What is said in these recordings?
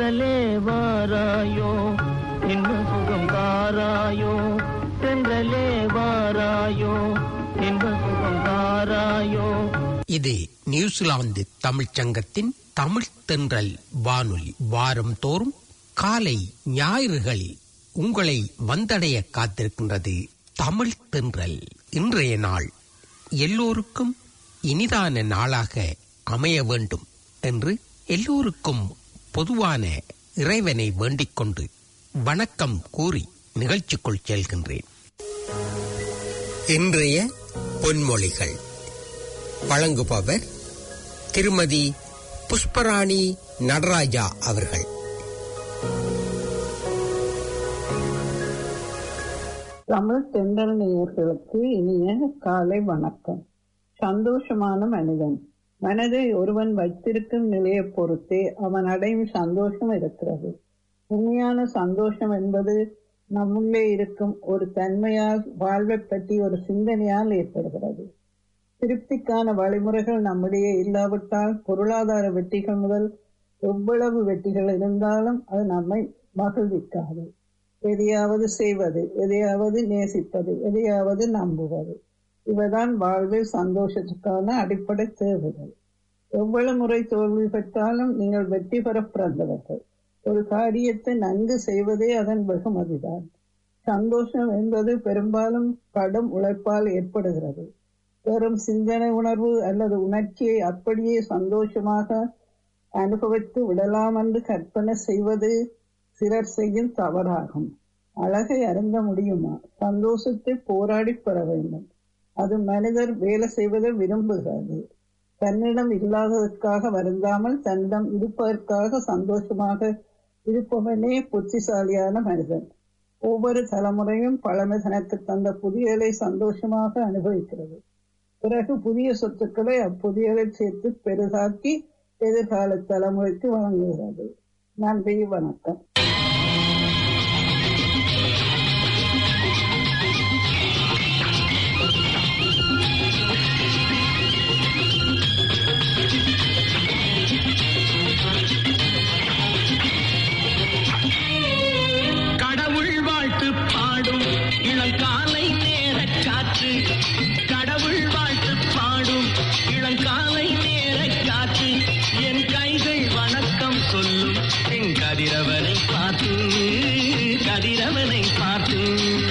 தென்றலே வாராயோ இன்ப சுகம் தாராயோ தென்றலே வாராயோ இன்ப சுகம் தாராயோ இது நியூசிலாந்து தமிழ்ச் சங்கத்தின் தமிழ் தென்றல் வானொலி வாரம் தோறும் காலை ஞாயிறுகளில் உங்களை வந்தடைய காத்திருக்கின்றது தமிழ் தென்றல் இன்றைய நாள் எல்லோருக்கும் இனிதான நாளாக அமைய வேண்டும் என்று எல்லோருக்கும் பொதுவான இறைவனை வேண்டிக் கொண்டு வணக்கம் கூறி நிகழ்ச்சிக்குள் செல்கின்றேன் இன்றைய பொன்மொழிகள் வழங்குபவர் திருமதி புஷ்பராணி நடராஜா அவர்கள் தமிழ் தென்றல் நேயர்களுக்கு இனிய காலை வணக்கம் சந்தோஷமான மனிதன் மனதை ஒருவன் வைத்திருக்கும் நிலையை பொறுத்தே அவன் அடையும் சந்தோஷம் இருக்கிறது உண்மையான சந்தோஷம் என்பது நம்முள்ளே இருக்கும் ஒரு தன்மையால் வாழ்வை பற்றி ஒரு சிந்தனையால் ஏற்படுகிறது திருப்திக்கான வழிமுறைகள் நம்மிடையே இல்லாவிட்டால் பொருளாதார வெற்றிகள் முதல் எவ்வளவு வெற்றிகள் இருந்தாலும் அது நம்மை மகிழ்விக்காது எதையாவது செய்வது எதையாவது நேசிப்பது எதையாவது நம்புவது இவைதான் வாழ்வில் சந்தோஷத்துக்கான அடிப்படை தேவைகள் எவ்வளவு முறை தோல்வி பெற்றாலும் நீங்கள் வெற்றி பெற பிறந்தவர்கள் ஒரு காரியத்தை நன்கு செய்வதே அதன் வெகுமதிதான் சந்தோஷம் என்பது பெரும்பாலும் கடும் உழைப்பால் ஏற்படுகிறது வெறும் சிந்தனை உணர்வு அல்லது உணர்ச்சியை அப்படியே சந்தோஷமாக அனுபவித்து விடலாம் என்று கற்பனை செய்வது சிலர் செய்யும் தவறாகும் அழகை அருந்த முடியுமா சந்தோஷத்தை போராடி பெற வேண்டும் அது மனிதர் வேலை செய்வதை விரும்புகிறது தன்னிடம் இல்லாததற்காக வருந்தாமல் தன்னிடம் இருப்பதற்காக சந்தோஷமாக இருப்பவனே புத்திசாலியான மனிதன் ஒவ்வொரு தலைமுறையும் பழமை தனக்கு தந்த புதியலை சந்தோஷமாக அனுபவிக்கிறது பிறகு புதிய சொத்துக்களை அப்புதியலை சேர்த்து பெரிதாக்கி எதிர்கால தலைமுறைக்கு வழங்குகிறது நன்றி வணக்கம் கடவுள் வாழ்த்து பாடும் இளங்காலை நேரக் காற்று கடவுள் வாழ்த்து பாடும் இளங்காலை நேரக் காற்று என் கைகள் வணக்கம் சொல்லும் என் கதிரவனை பார்த்து கதிரவனை பார்த்து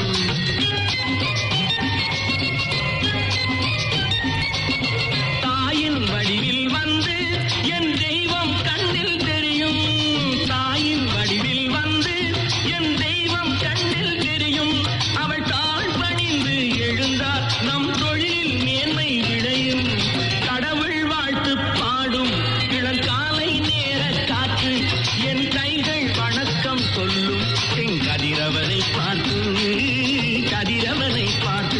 தாயின் வடிவில் வந்து என் தெய்வம் கண்ணில் தெரியும் தாயின் வடிவில் வந்து என் தெய்வம் கண்ணில் தெரியும் அவள் தாழ் பணிந்து எழுந்தார் நம் தொழிலில் மேன்மை விளையும் கடவுள் வாழ்த்து பாடும் இளங்காலை நேர காற்று என் கைகள் வணக்கம் சொல்லும் என் கதிரவனை பார்த்து கதிரவனை பார்த்து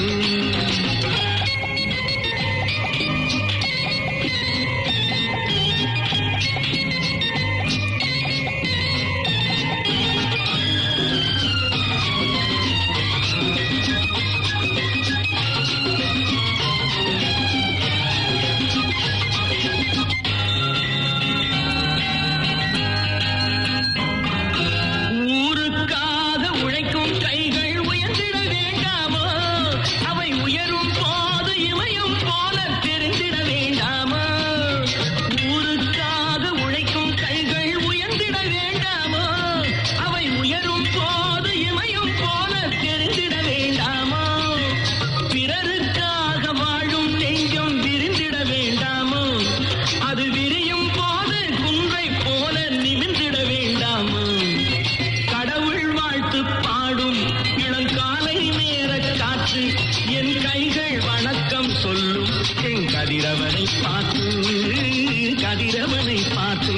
ஊருக்காக உழைக்கும் கைகள் உயர்ந்திட வேண்டாமோ அவை உயரும் போது இமையும் போல தெரிந்திட வேண்டாமோ ஊருக்காக உழைக்கும் கைகள் உயர்ந்திட வேண்டாமோ அவை உயரும் போது இமையும் போல தெரிந்திட வேண்டாமோ பிறருக்காக வாழும் நெஞ்சம் விரிந்திட வேண்டாமோ அது விரியும் போது குன்றை போல நிமிர்ந்திட வேண்டாமோ கடவுள் வாழ்த்து பாடும் இளங்காலை நேர காற்று என் கைகள் வணக்கம் சொல்லும் என் கதிரவனை பார்த்து கதிரவனை பார்த்து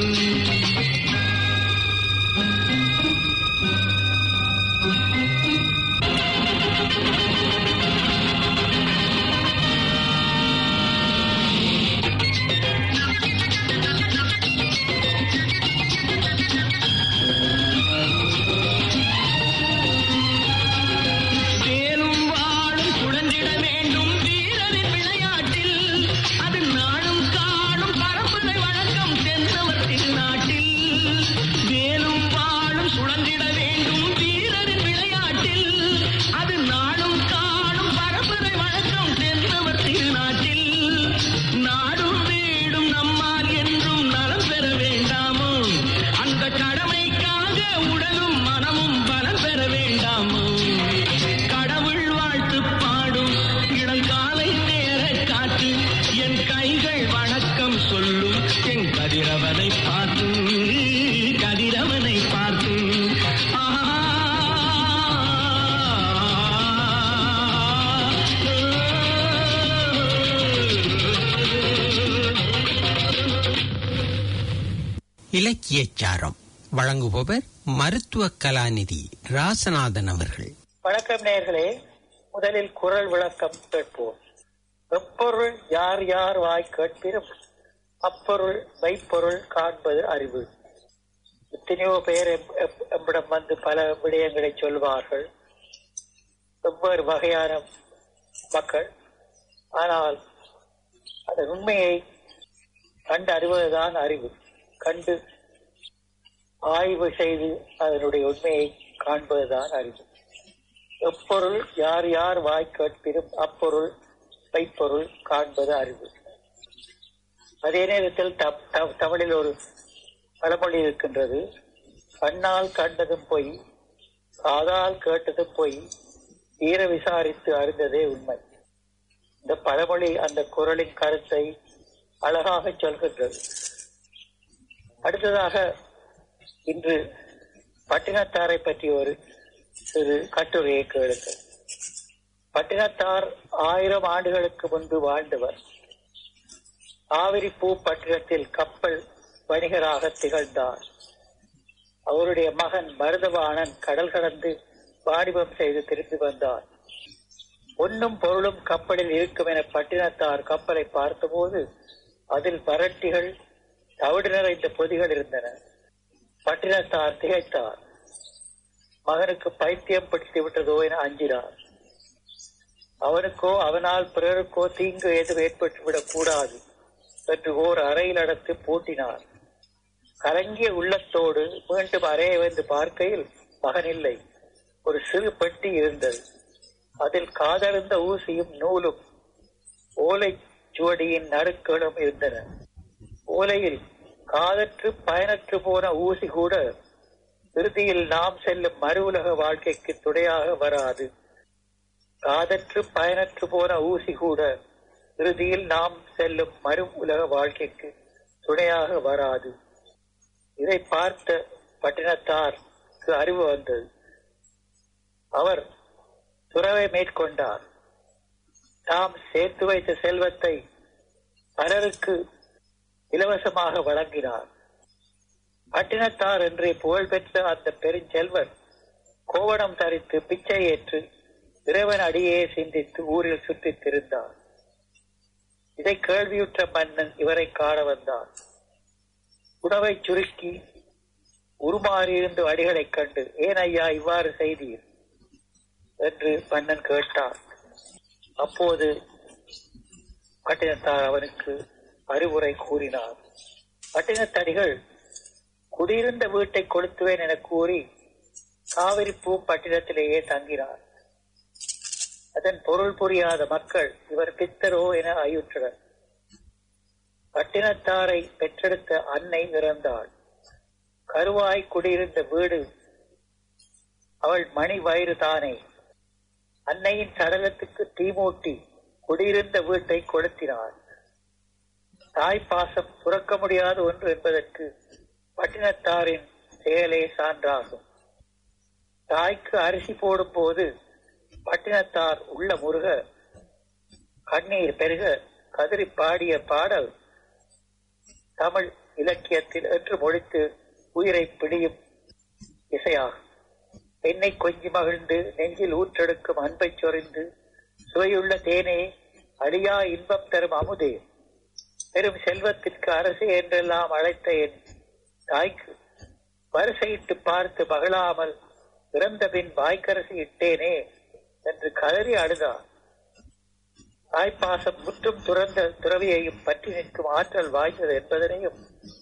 சேலும் வாழும் குழந்திட வேண்டும் வீரரின் விளையாட்டில் அது நாளும் கா இலக்கியச்சாரம் வழங்குபவர் மருத்துவ கலாநிதி ராசநாதன் அவர்கள் வணக்கம் நேர்களே முதலில் குரல் விளக்கம் கேட்போம் எப்பொருள் யார் யார் வாய் கேட்பினும் அப்பொருள் மெய்ப்பொருள் காண்பது அறிவு எத்தனையோ பேர் எம்- எம்- எம்மிடம் வந்து பல விடயங்களை சொல்வார்கள் வெவ்வேறு வகையான மக்கள் ஆனால் அதன் உண்மையை கண்டு அறிவதுதான் அறிவு கண்டு ஆய்வு செய்து அதனுடைய உண்மையை காண்பதுதான் அறிவு எப்பொருள் யார் யார் வாய் கேட்பினும் அப்பொருள் மெய்ப்பொருள் காண்பது அறிவு அதே நேரத்தில் த- த- தமிழில் ஒரு பழமொழி இருக்கின்றது கண்ணால் கண்டதும் பொய் காதால் கேட்டதும் பொய் ஈர விசாரித்து அறிந்ததே உண்மை இந்த பழமொழி அந்த குரலின் கருத்தை அழகாக சொல்கின்றது அடுத்ததாக இன்று பட்டினத்தாரை பற்றி ஒரு சிறு கட்டுரையை கேளுங்கள் பட்டினத்தார் ஆயிரம் ஆண்டுகளுக்கு முன்பு வாழ்ந்தவர் ஆவிரி பூ பட்டினத்தில் கப்பல் வணிகராக திகழ்ந்தார் அவருடைய மகன் மருதவாணன் கடல் கடந்து வாணிபம் செய்து திரும்பி வந்தார் பொன்னும் பொருளும் கப்பலில் இருக்கும் என பட்டினத்தார் கப்பலை பார்த்தபோது அதில் வரட்டிகள் தவிடு நிறைந்த பொதிகள் இருந்தன பட்டினத்தார் திகைத்தார் மகனுக்கு பைத்தியம் பிடித்து விட்டதோ என அஞ்சினார் அவனுக்கோ அவனால் பிறருக்கோ தீங்கு எதுவும் ஏற்பட்டுவிடக் கூடாது என்று ஓர் அறையில் அடைத்து பூட்டினார் கலங்கிய உள்ளத்தோடு மீண்டும் அறையை வந்து பார்க்கையில் மகன் இல்லை ஒரு சிறு பெட்டி இருந்தது அதில் காதறிந்த ஊசியும் நூலும் ஓலை சுவடியின் நறுக்களும் இருந்தன ஓலையில் காதற்று பயனற்று போன ஊசி கூட இறுதியில் நாம் செல்லும் மறு உலக வாழ்க்கைக்கு துணையாக வராது காதற்று பயனற்று போன ஊசி கூட இறுதியில் நாம் செல்லும் மறு உலக வாழ்க்கைக்கு துணையாக வராது இதை பார்த்த பட்டினத்தாருக்கு அறிவு வந்தது அவர் துறவை மேற்கொண்டார் தாம் சேர்த்து வைத்த செல்வத்தை பலருக்கு இலவசமாக வழங்கினார் பட்டினத்தார் என்றே புகழ்பெற்ற அந்த பெருஞ்செல்வர் கோவணம் தரித்து பிச்சை ஏற்று இறைவன் அடியே சிந்தித்து ஊரில் சுற்றித் திரிந்தார் இதை கேள்வியுற்ற மன்னன் இவரை காண வந்தார் உணவை சுருக்கி உருமாறியிருந்த அடிகளைக் கண்டு ஏன் ஐயா இவ்வாறு செய்தீர் என்று மன்னன் கேட்டார் அப்போது பட்டினத்தார் அவனுக்கு அறிவுரை கூறினார் பட்டினத்தடிகள் குடியிருந்த வீட்டை கொளுத்துவேன் என கூறி காவிரி பூ பட்டினத்திலேயே தங்கினார் அதன் பொருள் புரியாத மக்கள் இவர் பித்தரோ என ஐயுற்றனர் பட்டினத்தாரை பெற்றெடுத்த அன்னை இறந்தாள் கருவாய் குடியிருந்த வீடு அவள் மணி வயிறு தானே அன்னையின் சடலத்துக்கு தீமூட்டி குடியிருந்த வீட்டை கொளுத்தினார் தாய் பாசம் துறக்க முடியாத ஒன்று என்பதற்கு பட்டினத்தாரின் செயலே சான்றாகும் தாய்க்கு அரிசி போடும் போது பட்டினத்தார் உள்ள முருக கண்ணீர் பெருக கதறி பாடிய பாடல் தமிழ் இலக்கியத்தில் என்று மொழித்து உயிரை பிடியும் இசையாகும் பெண்ணை கொஞ்சி மகிழ்ந்து நெஞ்சில் ஊற்றெடுக்கும் அன்பை சொரிந்து சுவையுள்ள தேனே அழியா இன்பம் தரும் அமுதே பெரும் செல்வத்திற்கு அரசே என்றெல்லாம் அழைத்த என் தாய்க்கு வரிசையிட்டு பார்த்து மகிழாமல் இறந்த பின் வாய்க்கரசி இட்டேனே என்று கதறி அழுதார் தாய்ப்பாசம் முற்றும் துறந்த துறவியையும் பற்றி நிற்கும் ஆற்றல் வாய்ந்தது என்பதனையும்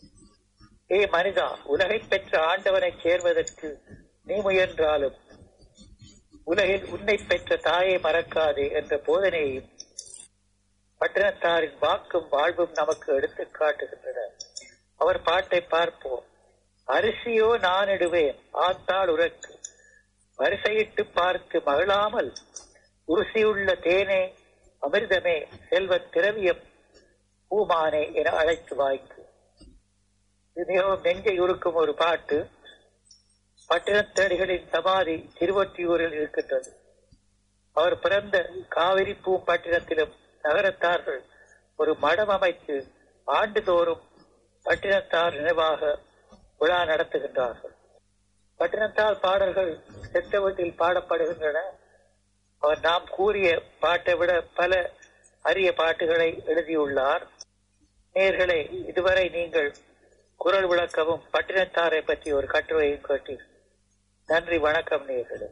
ஏ மனிதா உலகை பெற்ற ஆண்டவனை சேர்வதற்கு நீ முயன்றாலும் உலகில் உன்னை பெற்ற தாயை மறக்காதே என்ற போதனையையும் பட்டினத்தாரின் வாக்கும் வாழ்வும் நமக்கு எடுத்து காட்டுகின்றன அவர் பாட்டை பார்ப்போம் அரிசியோ நான் இடுவேன் ஆத்தாள் உறக்கு வரிசையிட்டு பார்த்து மகிழாமல் உருசியுள்ள தேனே அமிர்தமே செல்வத் திரவியம் பூமானே என அழைத்து வாய்க்கு இது மிகவும் நெஞ்சை உருக்கும் ஒரு பாட்டு பட்டினத்தடிகளின் சமாதி திருவொற்றியூரில் இருக்கின்றது அவர் பிறந்த காவிரி பூம்பட்டினத்திலும் நகரத்தார்கள் ஒரு மடம் அமைத்து ஆண்டுதோறும் பட்டினத்தார் நினைவாக விழா நடத்துகின்றார்கள் பட்டினத்தால் பாடல்கள் செத்த வீட்டில் பாடப்படுகின்றன அவர் நாம் கூறிய பாட்டை விட பல அரிய பாட்டுகளை எழுதியுள்ளார் நேர்களே இதுவரை நீங்கள் குரல் விளக்கவும் பட்டினத்தாரை பற்றி ஒரு கட்டுரையும் கேட்டீர் நன்றி வணக்கம் நேர்களே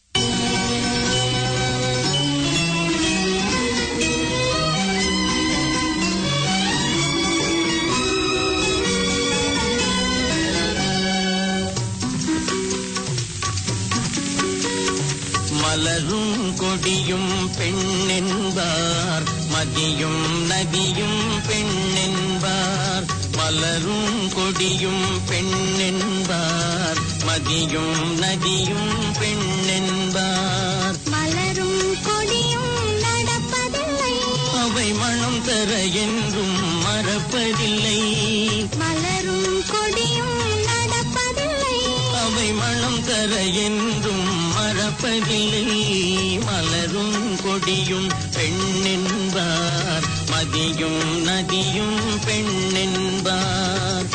மலரும் கொடியும் பெண்ணென்பார் மதியும் நதியும் பெண்ணென்பார் மலரும் கொடியும் பெண்ணென்பார் மதியும் நதியும் பெண்ணென்பார் மலரும் கொடியும் நடப்பதில்லை அவை மனம் தர என்றும் மறப்பதில்லை மலரும் கொடியும் நடப்பதில்லை அவை மனம் தர என்றும் மறப்பதில்லை மலரும் கொடியும் பெண்ணென்பார் மதியும் நதியும் பெண்ணென்பார்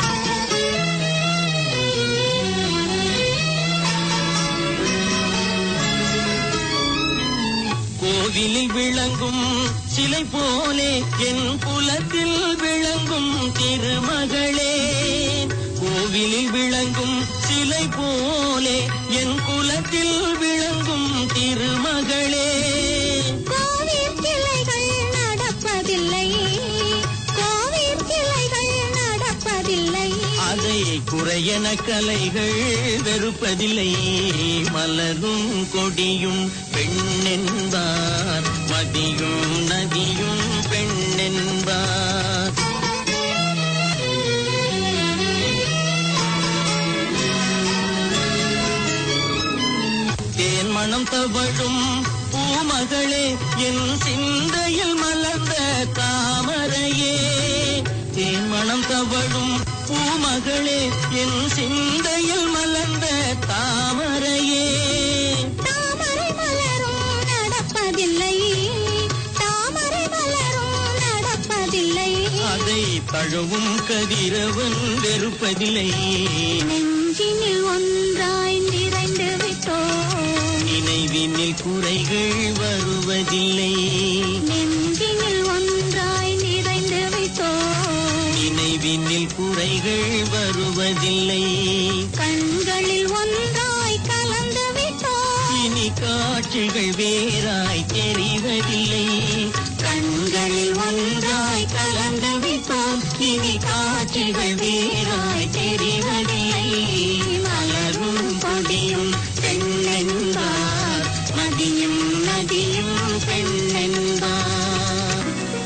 கோவிலில் விளங்கும் சிலை போலே என் குலத்தில் விளங்கும் திருமகளே கோவிலில் விளங்கும் சிலை போலே என் குலத்தில் விளங்கும் திருமகளே கோவில் கிளைகள் நடப்பதில்லை கோவில் கிளைகள் நடப்பதில்லை அதை குறையன கலைகள் வெறுப்பதில்லை மலரும் கொடியும் பெண்ணென்பார் மதியும் நதியும் பெண்ணென்பார் தேன் மனம் தவழும் பூமகளே என் சிந்தையில் மலர்ந்த தாமரையே தேன் மனம் தவழும் பூமகளே என் சிந்தையில் மலர்ந்த தாமரையே தாமரை மலரும் நடப்பதில்லை தாமரை மலரும் நடப்பதில்லை அதை தழுவும் கதிரவன் வெறுப்பதில்லை நெஞ்சினில் ஒன்றாய் நிறைந்து விட்டோம் நினைவினில் குறைகள் வருவதில்லை நெஞ்சினில் ஒன்றாய் நிறைந்து விட்டோம் நினைவினில் குறைகள் வருவதில்லை கண்களில் ஒன்றாய் கலந்து விட்டோம் இனி காட்சிகள் வேறாய் தெரிவதில்லை கண்களில் ஒன்றாய் கலந்து விட்டோம் இனி காட்சிகள் வேறாய் தெரிவதில்லை மலரும் கொடியும் பெண்ணென்பார் மதியும் நதியும் பெண்ணென்பார்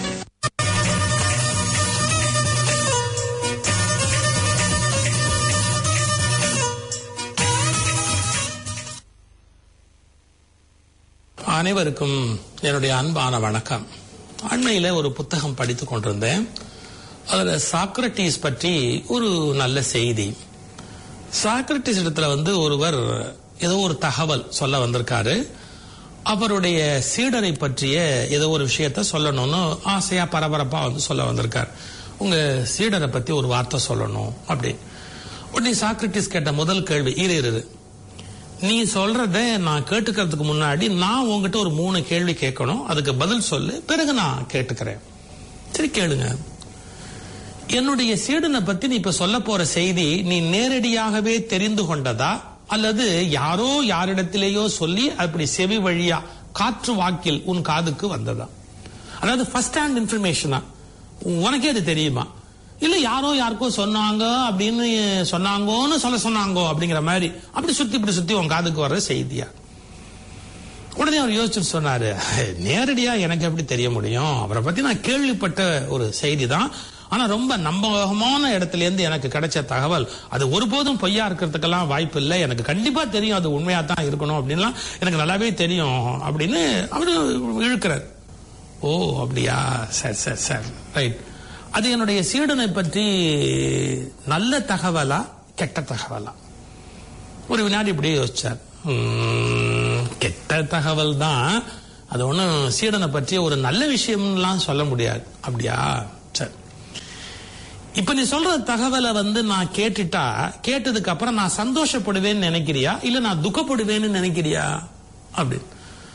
அனைவருக்கும் என்னுடைய அன்பான வணக்கம் அண்மையில ஒரு புத்தகம் படித்துக் கொண்டிருந்தேன் அதுல சாக்ரட்டிஸ் பற்றி ஒரு நல்ல செய்தி சாக்ரட்டிஸ் இடத்துல வந்து ஒருவர் ஏதோ ஒரு தகவல் சொல்ல வந்திருக்காரு அவருடைய சீடரை பற்றிய ஏதோ ஒரு விஷயத்த சொல்லணும்னு ஆசையா பரபரப்பா வந்து சொல்ல வந்திருக்கார் உங்க சீடரை பத்தி ஒரு வார்த்தை சொல்லணும் அப்படின்னு உடனே சாக்ரட்டிஸ் கேட்ட முதல் கேள்வி இரு இரு, இரு நீ சொல்றத நான் கேட்டுக்கிறதுக்கு முன்னாடி நான் உங்ககிட்ட ஒரு மூணு கேள்வி கேட்கணும் அதுக்கு பதில் சொல்லு பிறகு நான் கேட்டுக்கிறேன் சரி கேளுங்க என்னுடைய சீடனை பத்தி நீ இப்ப சொல்ல போற செய்தி நீ நேரடியாகவே தெரிந்து கொண்டதா அல்லது யாரோ யாரிடத்திலேயோ சொல்லி அப்படி செவி வழியா காற்று வாக்கில் உன் காதுக்கு வந்ததா அதாவது ஃபர்ஸ்ட் ஹேண்ட் இன்ஃபர்மேஷனா உனக்கே அது தெரியுமா இல்ல யாரோ யாருக்கோ சொன்னாங்க அப்படின்னு சொன்னாங்கோன்னு சொல்ல சொன்னாங்கோ அப்படிங்கிற மாதிரி அப்படி சுத்தி இப்படி சுத்தி உன் காதுக்கு வர்ற செய்தியா உடனே அவர் யோசிச்சுட்டு சொன்னாரு நேரடியா எனக்கு எப்படி தெரிய முடியும் அவரை பத்தி நான் கேள்விப்பட்ட ஒரு செய்தி தான் ஆனா ரொம்ப நம்பகமான இடத்துல இருந்து எனக்கு கிடைச்ச தகவல் அது ஒருபோதும் பொய்யா இருக்கிறதுக்கெல்லாம் வாய்ப்பு இல்லை எனக்கு கண்டிப்பா தெரியும் அது உண்மையா தான் இருக்கணும் அப்படின்லாம் எனக்கு நல்லாவே தெரியும் அப்படின்னு அவரு இழுக்கிறார் ஓ அப்படியா சரி சரி சரி ரைட் அது என்னுடைய சீடனை பற்றி நல்ல தகவலா கெட்ட தகவலா ஒரு வினாடி இப்படியே யோசிச்சார் உம், கெட்ட தகவல் தான் அது ஒன்றும் சீடனை பற்றி ஒரு நல்ல விஷயம்லாம் சொல்ல முடியாது அப்படியா சரி இப்ப நீ சொல்ற தகவலை வந்து நான் கேட்டுட்டா கேட்டதுக்கு அப்புறம் நான் சந்தோஷப்படுவேன்னு நினைக்கிறியா இல்ல நான் துக்கப்படுவேன்னு நினைக்கிறியா அப்படின்னு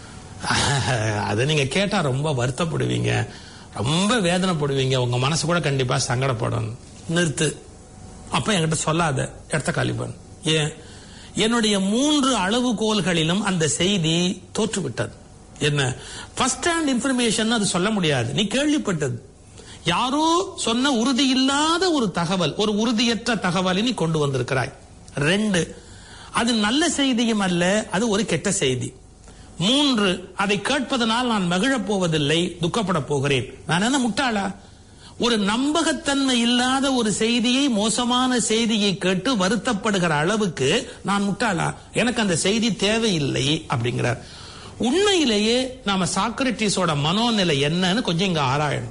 அதை நீங்க கேட்டா ரொம்ப வருத்தப்படுவீங்க ரொம்ப வேதனைப்படுவீங்க உங்க மனசு கூட கண்டிப்பா சங்கடப்படும் நிறுத்து அப்ப என்கிட்ட சொல்லாத இடத்த காலி பண்ணு ஏன் என்னுடைய மூன்று அளவுகோல்களிலும் அந்த செய்தி தோற்றுவிட்டது என்ன ஃபர்ஸ்ட் ஹேண்ட் இன்ஃபர்மேஷன் அது சொல்ல முடியாது நீ கேள்விப்பட்டது யாரோ சொன்ன உறுதி இல்லாத ஒரு தகவல் ஒரு உறுதியற்ற தகவலை நீ கொண்டு வந்திருக்கிறாய் ரெண்டு அது நல்ல செய்தியும் அல்ல அது ஒரு கெட்ட செய்தி மூன்று அதை கேட்பதனால் நான் மகிழப் போவதில்லை துக்கப்பட போகிறேன் நான் என்ன முட்டாளா ஒரு நம்பகத்தன்மை இல்லாத ஒரு செய்தியை மோசமான செய்தியை கேட்டு வருத்தப்படுகிற அளவுக்கு நான் முட்டாளா எனக்கு அந்த செய்தி தேவையில்லை அப்படிங்கிறார் உண்மையிலேயே நாம சாக்ரட்டிஸோட மனோநிலை என்னன்னு கொஞ்சம் இங்க ஆராயணும்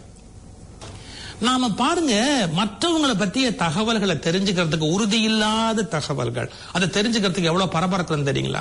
நாம பாருங்க மற்றவங்களை பத்திய தகவல்களை தெரிஞ்சுக்கிறதுக்கு உறுதி இல்லாத தகவல்கள் அதை தெரிஞ்சுக்கிறதுக்கு எவ்வளவு பரபரக்கும் தெரியுங்களா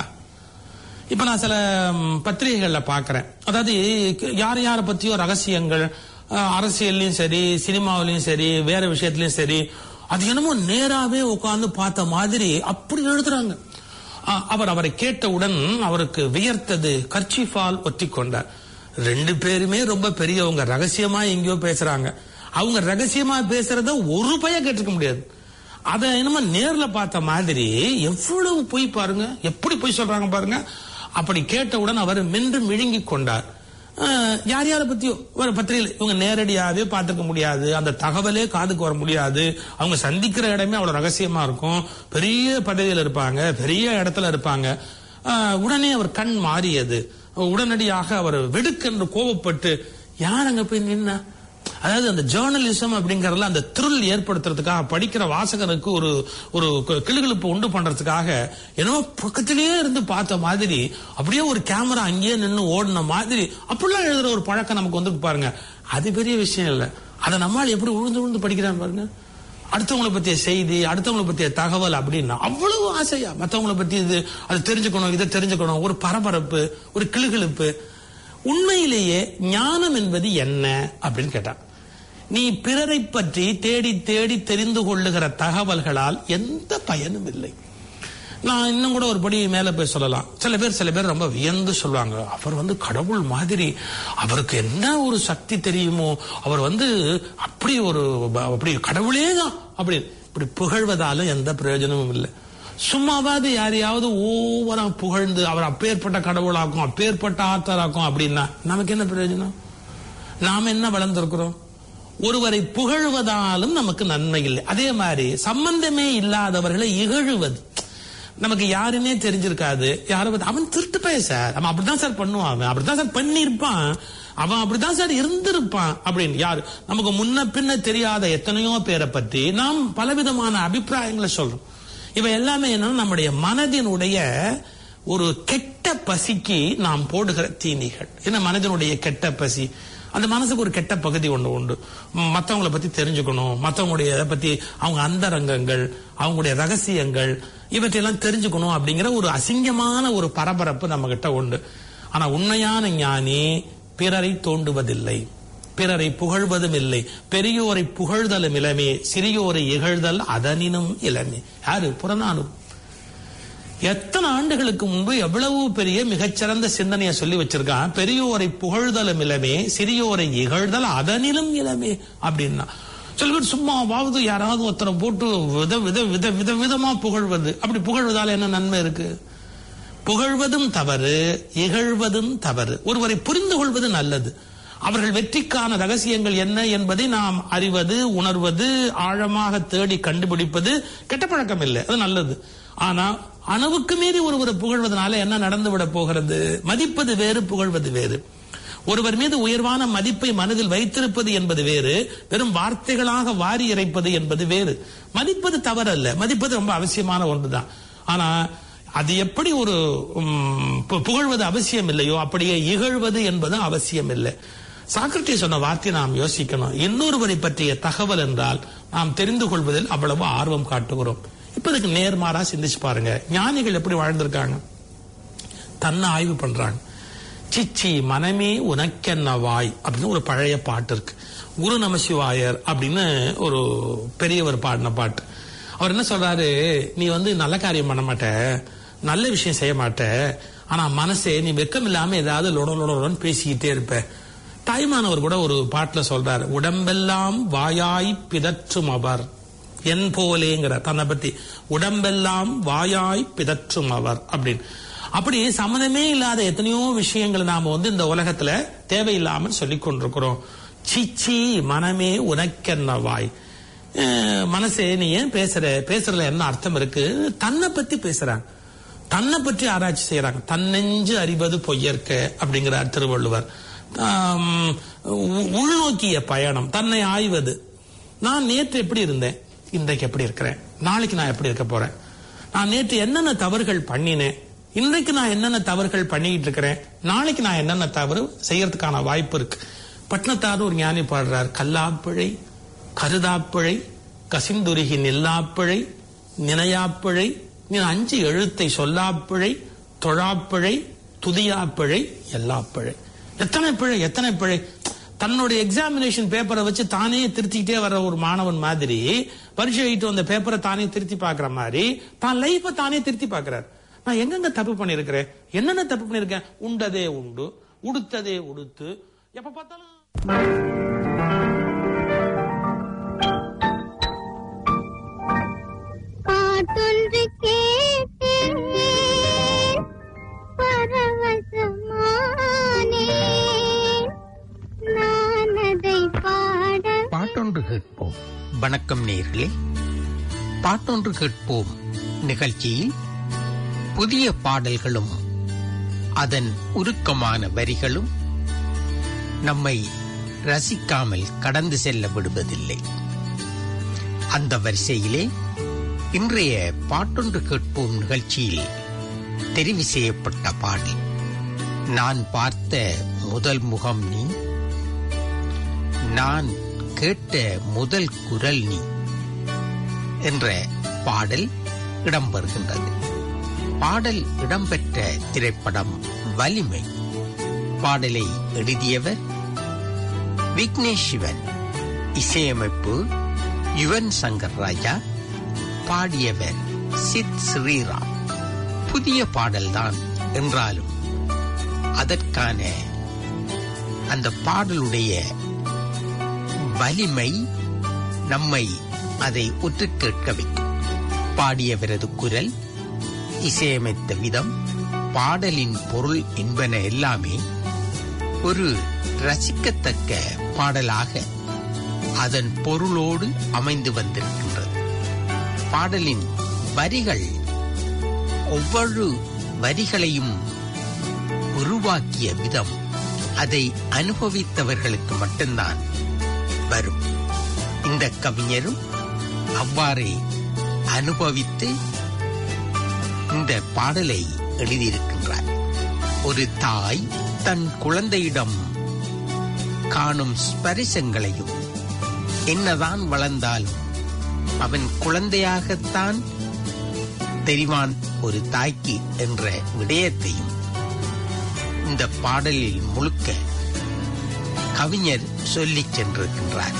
இப்ப நான் சில ம், பத்திரிகைகள்ல பாக்குறேன் அதாவது யார் யார பத்தியோ ரகசியங்கள் அஹ், அரசியல்லயும் சரி சினிமாவிலயும் சரி வேற விஷயத்திலயும் சரி அது என்னமோ நேராவே உட்கார்ந்து பார்த்த மாதிரி அப்படி எழுதுறாங்க அஹ், அவர் அவரை கேட்டவுடன் அவருக்கு வியர்த்தது கர்ச்சிஃபால் ஒட்டி கொண்டார் ரெண்டு பேருமே ரொம்ப பெரியவங்க ரகசியமா எங்கேயோ பேசுறாங்க அவங்க ரகசியமா பேசுறத ஒரு பய கேட்டுக்க முடியாது அத என்னமோ நேர்ல பார்த்த மாதிரி எவ்வளவு பொய் பாருங்க எப்படி பொய் சொல்றாங்க பாருங்க அப்படி கேட்டவுடன் அவர் மென்று விழுங்கி கொண்டார் அஹ், யார் யாரை பத்தியோ ஒரு பத்திரிகையில் இவங்க நேரடியாவே பார்த்துக்க முடியாது அந்த தகவலே காதுக்கு வர முடியாது அவங்க சந்திக்கிற இடமே அவ்வளவு ரகசியமா இருக்கும் பெரிய பதவியில் இருப்பாங்க பெரிய இடத்துல இருப்பாங்க அஹ், உடனே அவர் கண் மாறியது உடனடியாக அவர் வெடுக்கென்று கோபப்பட்டு யார் அங்க போய் நின்னா அதாவது அந்த ஜேர்னலிசம் அப்படிங்கறதுல அந்த த்ரில் ஏற்படுத்துறதுக்காக படிக்கிற வாசகனுக்கு ஒரு ஒரு கு- கிளுகிளுப்பு உண்டு பண்றதுக்காக என்னமோ பக்கத்திலேயே இருந்து பார்த்த மாதிரி அப்படியே ஒரு கேமரா அங்கேயே நின்னு ஓடின மாதிரி அப்படிலாம் எழுதுற ஒரு பழக்கம் நமக்கு வந்து பாருங்க அது பெரிய விஷயம் இல்ல அதை நம்மால் எப்படி உழுந்து உழுந்து படிக்கிறான் பாருங்க அடுத்தவங்களை பத்திய செய்தி அடுத்தவங்களை பத்திய தகவல் அப்படின்னா அவ்வளவு ஆசையா மத்தவங்களை பத்தி இது அது தெரிஞ்சுக்கணும் இதை தெரிஞ்சுக்கணும் ஒரு பரபரப்பு ஒரு கிளுகிளுப்பு உண்மையிலேயே ஞானம் என்பது என்ன அப்படின்னு கேட்டான் நீ பிறரை பற்றி தேடி தேடி தெரிந்து கொள்ளுகிற தகவல்களால் எந்த பயனும் இல்லை நான் இன்னும் கூட ஒரு படி மேல போய் சொல்லலாம் சில பேர் சில பேர் ரொம்ப வியந்து சொல்லுவாங்க அவர் வந்து கடவுள் மாதிரி அவருக்கு என்ன ஒரு சக்தி தெரியுமோ அவர் வந்து அப்படி ஒரு ப- அப்படி கடவுளே தான் அப்படி இப்படி புகழ்வதாலும் எந்த பிரயோஜனமும் இல்லை சும்மாவாவது யாரையாவது ஓவரா புகழ்ந்து அவர் அப்பேற்பட்ட கடவுளாக்கும் அப்பேற்பட்ட ஆற்றலாக்கும் அப்படின்னா நமக்கு என்ன பிரயோஜனம் நாம் என்ன வளர்ந்திருக்கிறோம் ஒருவரை புகழ்வதாலும் நமக்கு நன்மை இல்லை அதே மாதிரி சம்பந்தமே இல்லாதவர்களை இகழுவது நமக்கு யாருன்னே தெரிஞ்சிருக்காது யாரை பத்தி அவன் திருட்டு பைய சார் அவன் அப்படிதான் சார் பண்ணுவான் அவன் அப்படிதான் சார் பண்ணியிருப்பான் அவன் அப்படிதான் சார் இருந்திருப்பான் அப்படின்னு யாரு நமக்கு முன்ன பின்ன தெரியாத எத்தனையோ பேரை பத்தி நாம் பலவிதமான அபிப்பிராயங்களை சொல்றோம் இவை எல்லாமே என்னன்னா நம்முடைய மனதினுடைய ஒரு கெட்ட பசிக்கு நாம் போடுகிற தீனிகள் என்ன மனதினுடைய கெட்ட பசி அந்த மனசுக்கு ஒரு கெட்ட பகுதி ஒன்று உண்டு ம், மத்தவங்கள பத்தி தெரிஞ்சுக்கணும் மத்தவங்களுடைய இதை பத்தி அவங்க அந்தரங்கங்கள் அவங்களுடைய ரகசியங்கள் இவற்றையெல்லாம் தெரிஞ்சுக்கணும் அப்படிங்கிற ஒரு அசிங்கமான ஒரு பரபரப்பு நம்ம கிட்ட உண்டு ஆனா உண்மையான ஞானி பிறரை தோண்டுவதில்லை பிறரை புகழ்வதும் இல்லை பெரியோரை புகழ்தலும் இளமே சிறியோரை இகழ்தல் அதனினும் இளமே யாரு புறநானூறு எத்தனை ஆண்டுகளுக்கு முன்பு எவ்வளவு பெரிய மிகச்சிறந்த சிந்தனையை சொல்லி வச்சிருக்கான் பெரியோரை புகழ்தலும் இளமே சிறியோரை இகழ்தல் அதனிலும் இளமே அப்படின்னா சில பேர் சும்மாவாவது யாராவது ஒருத்தரை போட்டு வித வித வித வித விதமா புகழ்வது அப்படி புகழ்வதால என்ன நன்மை இருக்கு புகழ்வதும் தவறு இகழ்வதும் தவறு ஒருவரை புரிந்து கொள்வது நல்லது அவர்கள் வெற்றிக்கான ரகசியங்கள் என்ன என்பதை நாம் அறிவது உணர்வது ஆழமாக தேடி கண்டுபிடிப்பது கெட்ட பழக்கம் இல்லை அது நல்லது ஆனா அணுவுக்கு மீறி ஒருவரை புகழ்வதனால என்ன நடந்து விட போகிறது மதிப்பது வேறு புகழ்வது வேறு ஒருவர் மீது உயர்வான மதிப்பை மனதில் வைத்திருப்பது என்பது வேறு வெறும் வார்த்தைகளாக வாரி இறைப்பது என்பது வேறு மதிப்பது தவறல்ல மதிப்பது ரொம்ப அவசியமான ஒன்றுதான் ஆனா அது எப்படி ஒரு உம், பு- புகழ்வது அவசியம் இல்லையோ அப்படியே இகழ்வது என்பதும் அவசியம் இல்லை சாக்ரட்டிஸ் சொன்ன வார்த்தை நாம் யோசிக்கணும் இன்னொருவரை பற்றிய தகவல் என்றால் நாம் தெரிந்து கொள்வதில் அவ்வளவு ஆர்வம் காட்டுகிறோம் இப்ப இதுக்கு நேர்மாறா சிந்திச்சு பாருங்க ஞானிகள் எப்படி வாழ்ந்திருக்காங்க தன்னை ஆய்வு பண்றாங்க சிச்சி மனமே உனக்கென்ன வாய் அப்படின்னு ஒரு பழைய பாட்டு இருக்கு குரு நமசிவாயர் அப்படின்னு ஒரு பெரியவர் பாடின பாட்டு அவர் என்ன சொல்றாரு நீ வந்து நல்ல காரியம் பண்ண மாட்ட நல்ல விஷயம் செய்ய மாட்ட ஆனா மனசே நீ வெக்கம் இல்லாம ஏதாவது லொட லொடன்னு பேசிக்கிட்டே இருப்ப தாய்மானவர் கூட ஒரு பாட்டுல சொல்றாரு உடம்பெல்லாம் வாயாய் பிதற்றும் அவர் என் போலேங்கிற தன்னை பத்தி உடம்பெல்லாம் வாயாய் பிதற்றும் அவர் அப்படின்னு அப்படி சம்மதமே இல்லாத எத்தனையோ விஷயங்களை நாம வந்து இந்த உலகத்துல தேவையில்லாமல் சொல்லிக் கொண்டிருக்கிறோம் சீச்சி மனமே உனக்கென்ன வாய் அஹ் மனசே நீ ஏன் பேசுற பேசுறதுல என்ன அர்த்தம் இருக்கு தன்னை பத்தி பேசுறாங்க தன்னை பற்றி ஆராய்ச்சி செய்யறாங்க தன்னெஞ்சு அறிவது பொய்யற்க அப்படிங்கிறார் திருவள்ளுவர் ஆம், உ- உள்நோக்கிய பயணம் தன்னை ஆய்வது நான் நேற்று எப்படி இருந்தேன் இன்றைக்கு எப்படி இருக்கிறேன் நாளைக்கு நான் எப்படி இருக்க போறேன் நான் நேற்று என்னென்ன தவறுகள் பண்ணினேன் இன்றைக்கு நான் என்னென்ன தவறுகள் பண்ணிக்கிட்டு இருக்கிறேன் நாளைக்கு நான் என்னென்ன தவறு செய்யறதுக்கான வாய்ப்பு இருக்கு பட்னத்தார் ஒரு ஞானி பாடுறார் கல்லாப்பிழை கருதாப்பிழை கசிந்துருகி நில்லாப்பிழை நினையாப்பிழை நீ அஞ்சு எழுத்தை சொல்லாப்பிழை தொழாப்பிழை துதியாப்பிழை எல்லாப்பிழை எத்தனை பிழை எத்தனை பிழை தன்னுடைய எக்ஸாமினேஷன் பேப்பரை வச்சு தானே திருத்திக்கிட்டே வர்ற ஒரு மாணவன் மாதிரி பரீட்சை எழுதிட்டு வந்த பேப்பரை தானே திருத்தி பார்க்கிற மாதிரி தான் லைஃப தானே திருத்தி பார்க்கிறார் நான் எங்கெங்க தப்பு பண்ணிருக்கிறேன் என்னென்ன தப்பு பண்ணிருக்கேன் உண்டதே உண்டு உடுத்ததே உடுத்து எப்ப பார்த்தாலும் பாட்டொன்று கேட்டேன் பரவசமானேன் நான் அதை பாட பாட்டொன்று கேட்போம் வணக்கம் நேர்களே பாட்டொன்று கேட்போம் நிகழ்ச்சியில் புதிய பாடல்களும் அதன் உருக்கமான வரிகளும் நம்மை ரசிக்காமல் கடந்து செல்ல விடுவதில்லை அந்த வரிசையிலே இன்றைய பாட்டொன்று கேட்போம் நிகழ்ச்சியில் தெரிவு செய்யப்பட்ட பாடல் நான் பார்த்த முதல் முகம் நீ நான் கேட்ட முதல் குரல் நீ என்ற பாடல் இடம்பெறுகின்றது பாடல் இடம்பெற்ற திரைப்படம் வலிமை பாடலை எழுதியவர் விக்னேஷ் சிவன் இசையமைப்பு யுவன் சங்கர் ராஜா பாடியவர் சித் ஸ்ரீராம் புதிய பாடல்தான் என்றாலும் அதற்கான அந்த பாடலுடைய வலிமை நம்மை அதை உற்று கேட்க வைக்கும் பாடியவரது குரல் இசையமைத்த விதம் பாடலின் பொருள் என்பன எல்லாமே ஒரு ரசிக்கத்தக்க பாடலாக அதன் பொருளோடு அமைந்து வந்திருக்கின்றது பாடலின் வரிகள் ஒவ்வொரு வரிகளையும் உருவாக்கிய விதம் அதை அனுபவித்தவர்களுக்கு மட்டும்தான் வரும் இந்த கவிஞரும் அவ்வாறே அனுபவித்து இந்த பாடலை எழுதியிருக்கின்றார் ஒரு தாய் தன் குழந்தையிடம் காணும் ஸ்பரிசங்களையும் என்னதான் வளர்ந்தாலும் அவன் குழந்தையாகத்தான் தெரிவான் ஒரு தாய்க்கு என்ற விடயத்தையும் இந்த பாடலில் முழுக்க கவிஞர் சொல்லிச் சென்றிருக்கின்றார்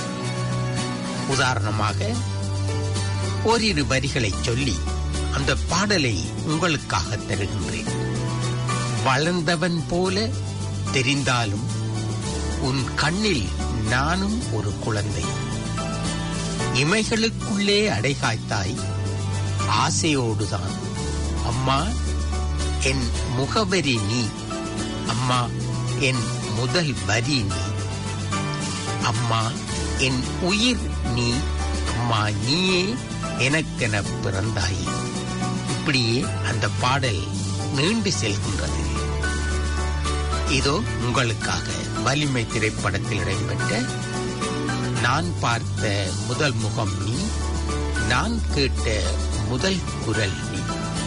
உதாரணமாக ஓரிரு வரிகளை சொல்லி அந்த பாடலை உங்களுக்காக தருகின்றேன் வளர்ந்தவன் போல தெரிந்தாலும் உன் கண்ணில் நானும் ஒரு குழந்தை இமைகளுக்குள்ளே அடைகாய்த்தாய் ஆசையோடுதான் அம்மா என் முகவரி நீ அம்மா என் முதல் வரி நீ அம்மா என் உயிர் நீ அம்மா நீயே எனக்கென பிறந்தாயே இப்படியே அந்த பாடல் நீண்டு செல்கின்றது இதோ உங்களுக்காக வலிமை திரைப்படத்தில் இடம்பெற்ற நான் பார்த்த முதல் முகம் நீ நான் கேட்ட முதல் குரல் நீ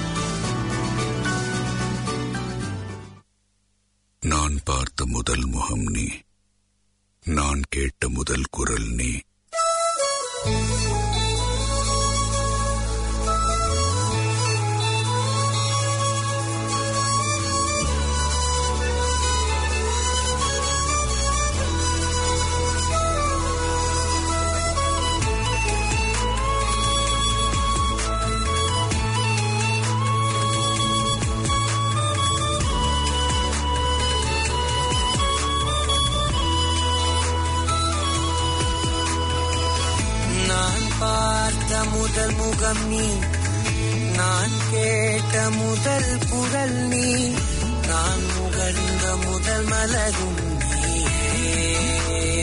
நான் பார்த்த முதல் முகம் நீ நான் கேட்ட முதல் குரல் நீ முதல் முகம் நீ நான் கேட்ட முதல் குரல் நீ நான் முகர்ந்த முதல் மலரும் நீயே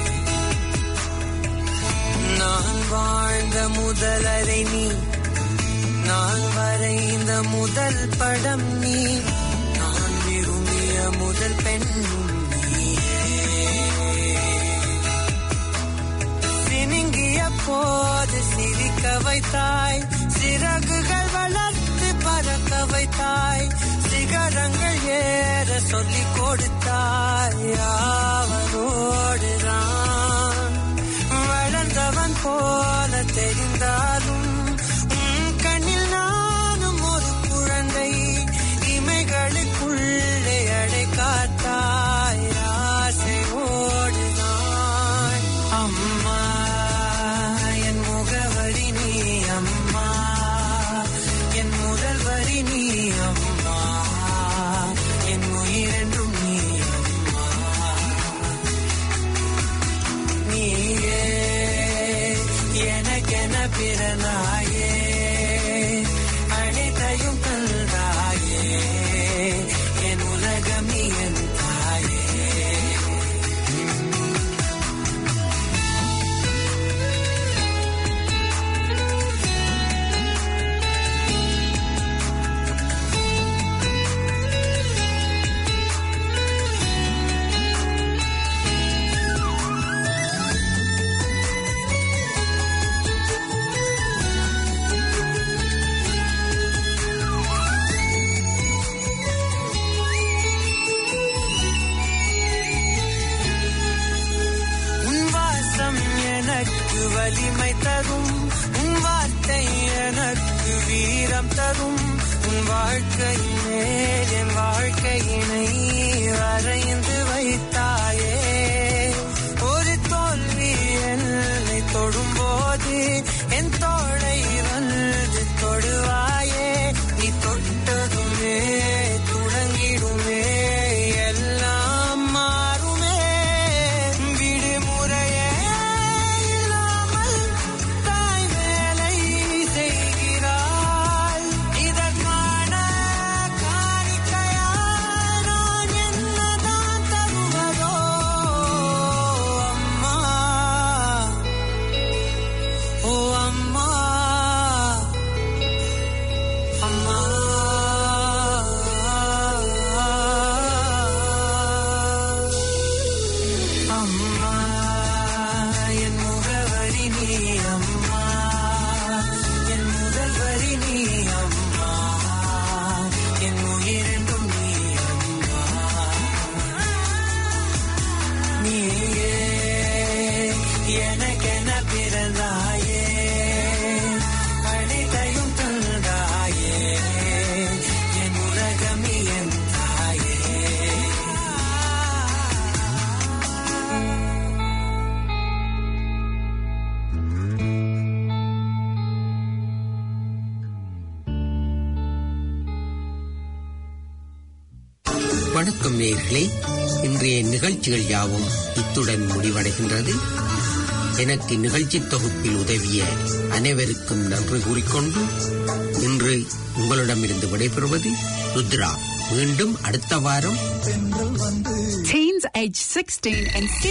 நான் வாழ்ந்த முதல் அறை நீ நான் வரைந்த முதல் படம் நீ நான் விரும்பிய முதல் பெண்ணும் சினுங்கிய போது சிரிக்க வைத்தாய் சிறகுகள் வளர்த்து பறக்க வைத்தாய் சிகரங்கள் ஏற சொல்லிக் கொடுத்தாய் அவனோடுதான் வளர்ந்தவன் போல தெரிந்தாலும் உன் கண்ணில் நானும் ஒரு குழந்தை இமைகளுக்குள்ளே அடை காத்தாய் ஆசை ஓடுதான் அம்மா என் முகவரி நீ அம்மா என் முதல் வரி நீ அம்மா என் உயிரென்றும் நீ அம்மா நீயே எனக்கென பிறனாயே அனைத்தையும் தந்தாயே என் உலகம் நீ என் தாயே உன் வாசம் எனக்கு வலிமை தரும் உன் வார்த்தை எனக்கு வீரம் தரும் உன் வாழ்க்கை மேல் என் வாழ்க்கையினை வரைந்து வைத்தாயே ஒரு தோல்வி என்னை தொடும்போது என் தோளை வந்து தொடுவாயே நீ தொட்டதுமே தொடங்கிடுமே எல்லாம் மாறுமே விடுமுறையே இல்லாமல் தாய் வேலை செய்கிறாள் இதற்கான காணிக்கையா நான் என்னதான் தருவதோ அம்மா ஓ அம்மா அம்மா அம்மா என் முகவரி நீ அம்மா என் முதல் வரி நீ அம்மா என் உயிரென்றும் நீ அம்மா நீயே எனக்கென பிறந்தாயே அனைத்தையும் தந்தாயே என் உலகம் நீ என் தாயே வணக்கம் நேயர்களே இன்றைய நிகழ்ச்சிகள் யாவும் இத்துடன் முடிவடைகின்றது எனக்கு நிகழ்ச்சி தொகுப்பில் உதவிய அனைவருக்கும் நன்றி கூறிக்கொண்டு இன்று உங்களிடமிருந்து விடைபெறுவது ருத்ரா மீண்டும் அடுத்த வாரம் Teens aged 16 and